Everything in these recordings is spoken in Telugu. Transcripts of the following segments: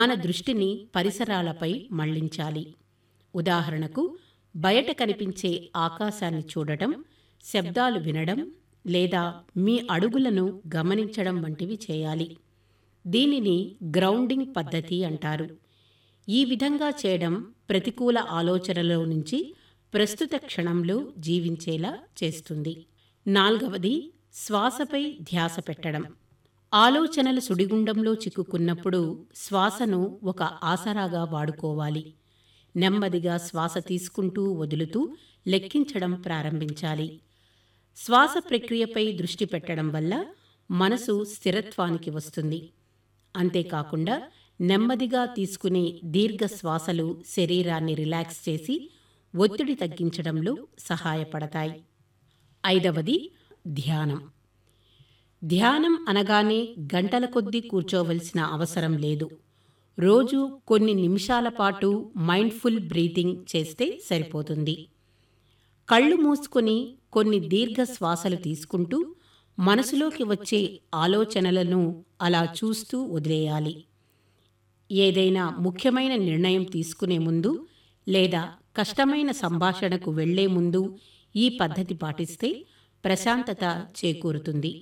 మన దృష్టిని పరిసరాలపై మళ్లించాలి ఉదాహరణకు బయట కనిపించే ఆకాశాన్ని చూడటం శబ్దాలు వినడం లేదా మీ అడుగులను గమనించడం వంటివి చేయాలి దీనిని గ్రౌండింగ్ పద్ధతి అంటారు ఈ విధంగా చేయడం ప్రతికూల ఆలోచనల నుంచి ప్రస్తుత క్షణంలో జీవించేలా చేస్తుంది నాల్గవది శ్వాసపై ధ్యాస పెట్టడం ఆలోచనల సుడిగుండంలో చిక్కుకున్నప్పుడు శ్వాసను ఒక ఆసరాగా వాడుకోవాలి నెమ్మదిగా శ్వాస తీసుకుంటూ వదులుతూ లెక్కించడం ప్రారంభించాలి శ్వాస ప్రక్రియపై దృష్టి పెట్టడం వల్ల మనసు స్థిరత్వానికి వస్తుంది అంతేకాకుండా నెమ్మదిగా తీసుకునే దీర్ఘ శ్వాసలు శరీరాన్ని రిలాక్స్ చేసి ఒత్తిడి తగ్గించడంలో సహాయపడతాయి ఐదవది ధ్యానం ధ్యానం అనగానే గంటల కొద్దీ కూర్చోవలసిన అవసరం లేదు రోజు కొన్ని నిమిషాల పాటు మైండ్ఫుల్ బ్రీతింగ్ చేస్తే సరిపోతుంది కళ్ళు మూసుకొని కొన్ని దీర్ఘ శ్వాసలు తీసుకుంటూ మనసులోకి వచ్చే ఆలోచనలను అలా చూస్తూ వదిలేయాలి ఏదైనా ముఖ్యమైన నిర్ణయం తీసుకునే ముందు లేదా కష్టమైన సంభాషణకు వెళ్లే ముందు ఈ పద్ధతి పాటిస్తే ప్రశాంతత చేకూరుతుంది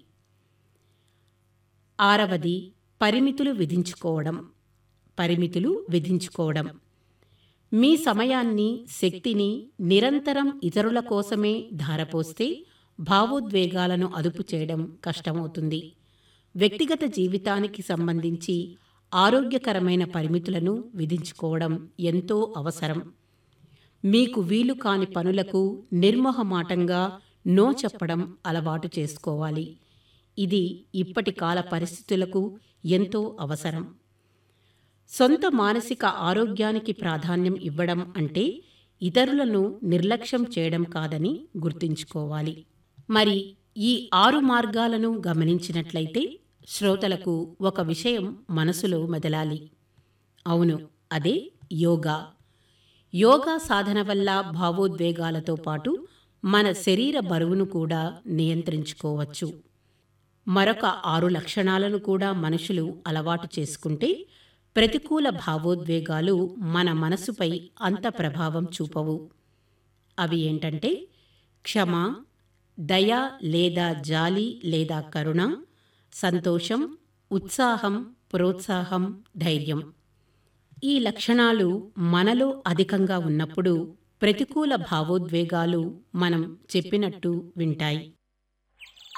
ఆరవది పరిమితులు విధించుకోవడం పరిమితులు విధించుకోవడం మీ సమయాన్ని శక్తిని నిరంతరం ఇతరుల కోసమే ధారపోస్తే భావోద్వేగాలను అదుపు చేయడం కష్టమవుతుంది వ్యక్తిగత జీవితానికి సంబంధించి ఆరోగ్యకరమైన పరిమితులను విధించుకోవడం ఎంతో అవసరం మీకు వీలు కాని పనులకు నిర్మోహమాటంగా నో చెప్పడం అలవాటు చేసుకోవాలి ఇది ఇప్పటి కాల పరిస్థితులకు ఎంతో అవసరం సొంత మానసిక ఆరోగ్యానికి ప్రాధాన్యం ఇవ్వడం అంటే ఇతరులను నిర్లక్ష్యం చేయడం కాదని గుర్తుంచుకోవాలి మరి ఈ ఆరు మార్గాలను గమనించినట్లయితే శ్రోతలకు ఒక విషయం మనసులో మెదలాలి అవును అదే యోగా యోగా సాధన వల్ల భావోద్వేగాలతో పాటు మన శరీర బరువును కూడా నియంత్రించుకోవచ్చు మరొక ఆరు లక్షణాలను కూడా మనుషులు అలవాటు చేసుకుంటే ప్రతికూల భావోద్వేగాలు మన మనసుపై అంత ప్రభావం చూపవు అవి ఏంటంటే క్షమ దయ లేదా జాలి లేదా కరుణ సంతోషం ఉత్సాహం ప్రోత్సాహం ధైర్యం ఈ లక్షణాలు మనలో అధికంగా ఉన్నప్పుడు ప్రతికూల భావోద్వేగాలు మనం చెప్పినట్టు వింటాయి